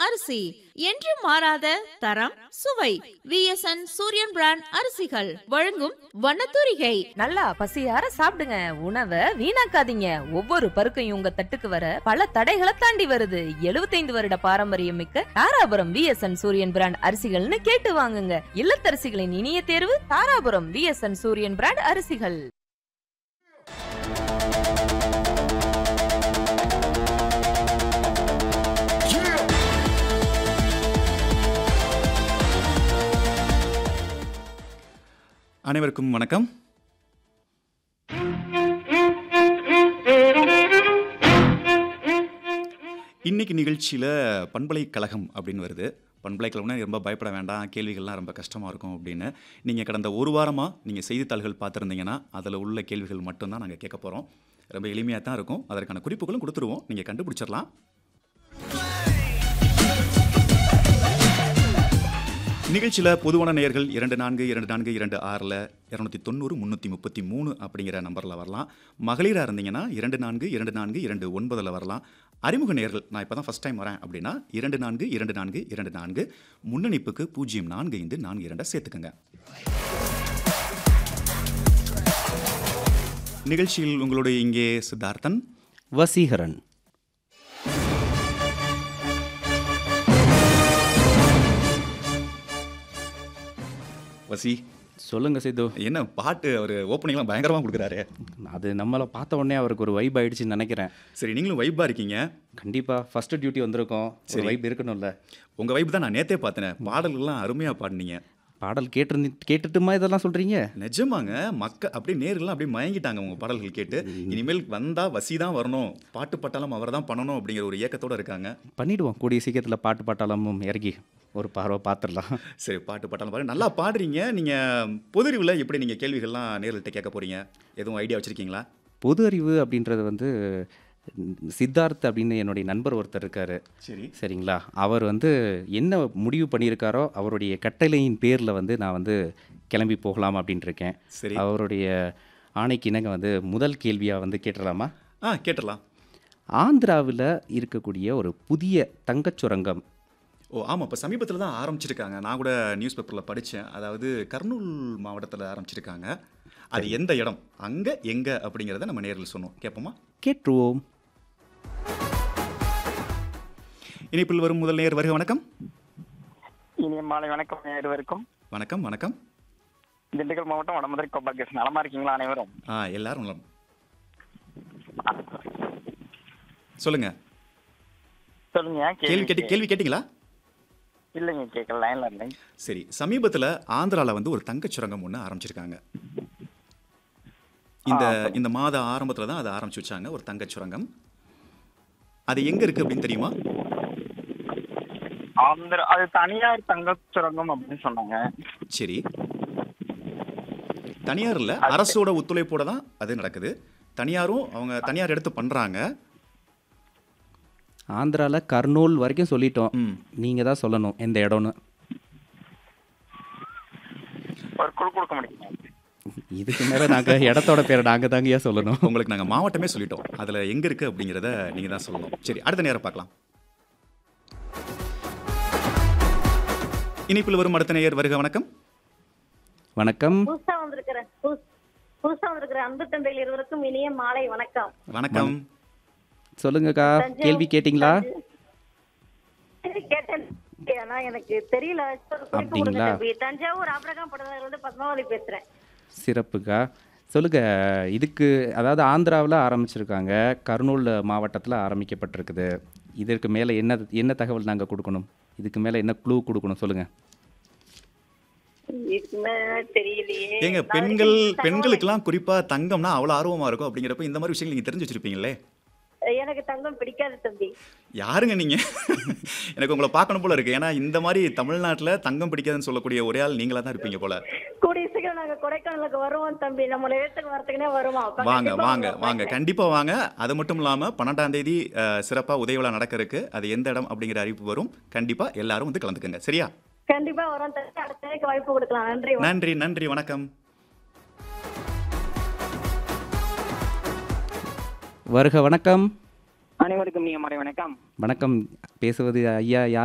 அரிசி என்று மாறாத தரம் சுவை விஎஸ்என் சூரியன் பிராண்ட் அரிசிகள் வழங்கும் வண்ணத்தூரிகை நல்லா பசியார சாப்பிடுங்க உணவை வீணாக்காதீங்க ஒவ்வொரு பருக்கையும் உங்க தட்டுக்கு வர பல தடைகளை தாண்டி வருது 75 வருட பாரம்பரியம் மிக்க தாராபுரம் விஎஸ்என் சூரியன் பிராண்ட் அரிசிகள்னு கேட்டு வாங்குங்க இல்லத்தரசிகளின் இனிய தேர்வு தாராபுரம் விஎஸ்என் சூரியன் பிராண்ட் அரிசிகள் அனைவருக்கும் வணக்கம் இன்னைக்கு நிகழ்ச்சியில் பண்பலைக்கழகம் அப்படின்னு வருது பண்பலைக்கழகம்னா ரொம்ப பயப்பட வேண்டாம் கேள்விகள்லாம் ரொம்ப கஷ்டமாக இருக்கும் அப்படின்னு நீங்கள் கடந்த ஒரு வாரமாக நீங்கள் செய்தித்தாள்கள் பார்த்துருந்தீங்கன்னா அதில் உள்ள கேள்விகள் மட்டும்தான் நாங்கள் கேட்க போகிறோம் ரொம்ப எளிமையாக தான் இருக்கும் அதற்கான குறிப்புகளும் கொடுத்துருவோம் நீங்கள் கண்டுபிடிச்சிடலாம் நிகழ்ச்சியில் பொதுவான நேயர்கள் இரண்டு நான்கு இரண்டு நான்கு இரண்டு ஆறில் இரநூத்தி தொண்ணூறு முந்நூற்றி முப்பத்தி மூணு அப்படிங்கிற நம்பரில் வரலாம் மகளிராக இருந்தீங்கன்னா இரண்டு நான்கு இரண்டு நான்கு இரண்டு ஒன்பதில் வரலாம் அறிமுக நேயர்கள் நான் இப்போ தான் ஃபஸ்ட் டைம் வரேன் அப்படின்னா இரண்டு நான்கு இரண்டு நான்கு இரண்டு நான்கு முன்னணிப்புக்கு பூஜ்ஜியம் நான்கு ஐந்து நான்கு இரண்டை சேர்த்துக்கங்க நிகழ்ச்சியில் உங்களுடைய இங்கே சித்தார்த்தன் வசீகரன் வசி சொல்லுங்க சித்து என்ன பாட்டு அவர் ஓப்பனிங்லாம் பயங்கரமாக கொடுக்குறாரு அது நம்மளை பார்த்த உடனே அவருக்கு ஒரு வைப் ஆயிடுச்சுன்னு நினைக்கிறேன் சரி நீங்களும் வைப்பாக இருக்கீங்க கண்டிப்பா ஃபர்ஸ்ட் டியூட்டி வந்திருக்கோம் ஒரு வைப் இருக்கணும்ல உங்கள் வைப் தான் நான் நேத்தே பார்த்தேன் பாடல்கள்லாம் அருமையாக பாடினீங்க பாடல் கேட்டு கேட்டுட்டுமா இதெல்லாம் சொல்றீங்க நிஜமாங்க மக்க அப்படியே நேரெல்லாம் அப்படியே மயங்கிட்டாங்க உங்க பாடல்கள் கேட்டு இனிமேல் வந்தா வசி தான் வரணும் பாட்டு பட்டாளம் அவர் தான் பண்ணணும் அப்படிங்கிற ஒரு ஏக்கத்தோட இருக்காங்க பண்ணிடுவோம் கூடிய சீக்கிரத்தில் பாட்டு பாட்டாளமும் இறங்கி ஒரு பார்வை பார்த்துடலாம் சரி பாட்டு பட்டாளம் பாருங்க நல்லா பாடுறீங்க நீங்க பொதுறிவில் எப்படி நீங்க கேள்விகள்லாம் நேர்கள்ட்ட கேட்க போறீங்க எதுவும் ஐடியா வச்சிருக்கீங்களா பொது அறிவு அப்படின்றது வந்து சித்தார்த் அப்படின்னு என்னுடைய நண்பர் ஒருத்தர் இருக்காரு சரி சரிங்களா அவர் வந்து என்ன முடிவு பண்ணியிருக்காரோ அவருடைய கட்டளையின் பேரில் வந்து நான் வந்து கிளம்பி போகலாம் அப்படின்ட்டு இருக்கேன் சரி அவருடைய ஆணைக்கு இணங்க வந்து முதல் கேள்வியாக வந்து கேட்டுடலாமா ஆ கேட்டுடலாம் ஆந்திராவில் இருக்கக்கூடிய ஒரு புதிய தங்கச் சுரங்கம் ஓ ஆமாம் இப்போ சமீபத்தில் தான் ஆரம்பிச்சிருக்காங்க நான் கூட நியூஸ் பேப்பரில் படித்தேன் அதாவது கர்னூல் மாவட்டத்தில் ஆரம்பிச்சிருக்காங்க அது எந்த இடம் அங்கே எங்கே அப்படிங்கிறத நம்ம நேரில் சொன்னோம் கேட்போமா கேட்டுருவோம் இணைப்பில் வரும் முதல் நேர் வருக வணக்கம் இனிய மாலை வணக்கம் இருவருக்கும் வணக்கம் வணக்கம் திண்டுக்கல் மாவட்டம் வடமதுரை கோபாலகிருஷ்ணன் நலமா இருக்கீங்களா அனைவரும் ஆ எல்லாரும் நலம் சொல்லுங்க சொல்லுங்க கேள்வி கேட்டி கேள்வி கேட்டிங்களா இல்லைங்க கேட்கல லைன்ல இல்லைங்க சரி சமீபத்தில் ஆந்திராவில் வந்து ஒரு தங்கச் சுரங்கம் ஒன்று ஆரம்பிச்சிருக்காங்க இந்த இந்த மாத ஆரம்பத்தில் தான் அதை ஆரம்பிச்சு வச்சாங்க ஒரு தங்கச் சுரங்கம் அது எங்கே இருக்குது அப்படின்னு தெரியுமா ஆந்திர அது தனியார் தங்க சுரங்கம் அப்படின்னு சொன்னாங்க சரி தனியார் இல்லை அரசோட ஒத்துழைப்போட தான் அது நடக்குது தனியாரும் அவங்க தனியார் எடுத்து பண்ணுறாங்க ஆந்திராவில் கர்னூல் வரைக்கும் சொல்லிட்டோம் ம் நீங்கள் தான் சொல்லணும் எந்த இடம்னு ஒரு குழு கொடுக்க முடியுமா இதுக்கு மேலே நாங்கள் இடத்தோட பேரை நாங்கள் தாங்கயா சொல்லணும் உங்களுக்கு நாங்கள் மாவட்டமே சொல்லிட்டோம் அதில் எங்கே இருக்குது அப்படிங்கிறத நீங்கள் தான் சொல்லணும் சரி அடுத்த நேரம் பார்க்கலாம் இனிப்பில் வரும் அடுத்த நேயர் வருக வணக்கம் வணக்கம் புதுசா வந்திருக்கிற புதுசு- புதுசா வந்திருக்கிற அன்பு தந்தையில் இருவருக்கும் இனிய மாலை வணக்கம் வணக்கம் சொல்லுங்கக்கா கேள்வி கேட்டிங்களா கேட்டேன் ஆனா எனக்கு தெரியல ஒரு குறிப்பு கொடுங்க அப்படிங்களா? தம்பி. தஞ்சாவூர் ஆபிரகாம் படுதல இருந்து பத்மாவதி பேசுறேன் சிறப்புக்கா சொல்லுங்க இதுக்கு அதாவது ஆந்திராவில் ஆரம்பிச்சிருக்காங்க கர்னூல் மாவட்டத்தில் ஆரம்பிக்கப்பட்டிருக்குது இதற்கு மேலே என்ன என்ன தகவல் நாங்கள் கொடுக்கணும் இதுக்கு மேலே என்ன க்ளூ கொடுக்கணும் சொல்லுங்கள் இதுக்கு மேல தெரியலையே ஏங்க நான் பெண்கள் வரைக்கும் பெண்களுக்கெல்லாம் குறிப்பாக தங்கம்னா அவ்வளோ ஆர்வமாக இருக்கும் அப்படிங்கிறப்ப இந்த மாதிரி விஷயங்கள் நீங்கள் தெரிஞ்சு வச்சிருப்பீங்களே தகவல். எனக்கு தங்கம் பிடிக்காது தம்பி யாருங்க நீங்கள் எனக்கு உங்களை பார்க்கணும் போல இருக்கு ஏன்னா இந்த மாதிரி தமிழ்நாட்டில் தங்கம் பிடிக்காதுன்னு சொல்லக்கூடிய ஒரே ஆள் நீங்களாக தான் இருப்பீங்க போல கூடிய சீக்கிரம் நாங்க கொடைக்கானலுக்கு வருவோம் தம்பி நம்ம இடத்துக்கு வரத்துக்குனே வருவோம் அப்ப வாங்க கண்டிப்பா வாங்க உங்களை வாங்க பார்க்கிறேன். கண்டிப்பாக வாங்க அது மட்டும் இல்லாமல் பன்னெண்டாம் தேதி சிறப்பாக உதவி விழா நடக்க இருக்கு அது எந்த இடம் அப்படிங்கிற அறிவிப்பு வரும் கண்டிப்பாக எல்லாரும் வந்து கலந்துக்கங்க சரியா கண்டிப்பா வரோம் தம்பி அடுத்த தடவைக்கு வாய்ப்பு கொடுக்கலாம் நன்றி நன்றி நன்றி வணக்கம் வருக வணக்கம் அனைவருக்கும் நீங்க மாலை வணக்கம் வணக்கம் பேசுவது ஐயா யார்